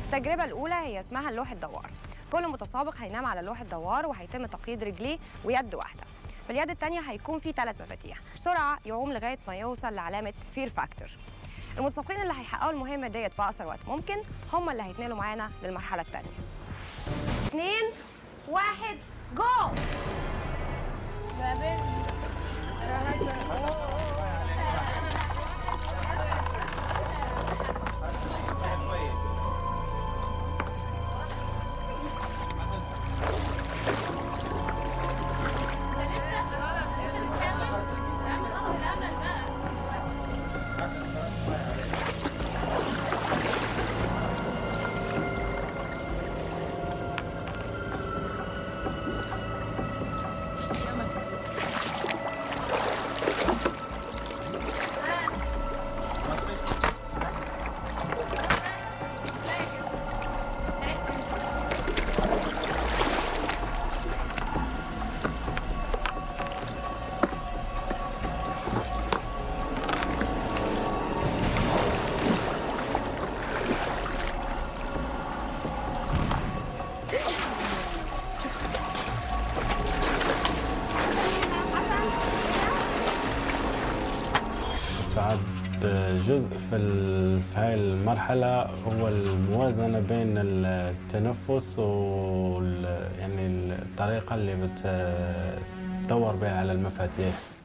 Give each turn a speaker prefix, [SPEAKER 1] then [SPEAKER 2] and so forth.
[SPEAKER 1] التجربة الأولى هي اسمها اللوح الدوار كل متسابق هينام على لوح الدوار وهيتم تقييد رجليه ويد واحدة في اليد الثانية هيكون في ثلاث مفاتيح بسرعة يعوم لغاية ما يوصل لعلامة فير فاكتور المتسابقين اللي هيحققوا المهمة ديت في أقصر وقت ممكن هم اللي هيتنقلوا معانا للمرحلة الثانية اثنين واحد جو
[SPEAKER 2] أصعب جزء في ال- في هاي المرحلة هو الموازنة بين التنفس وال يعني الطريقة اللي بتدور بها على المفاتيح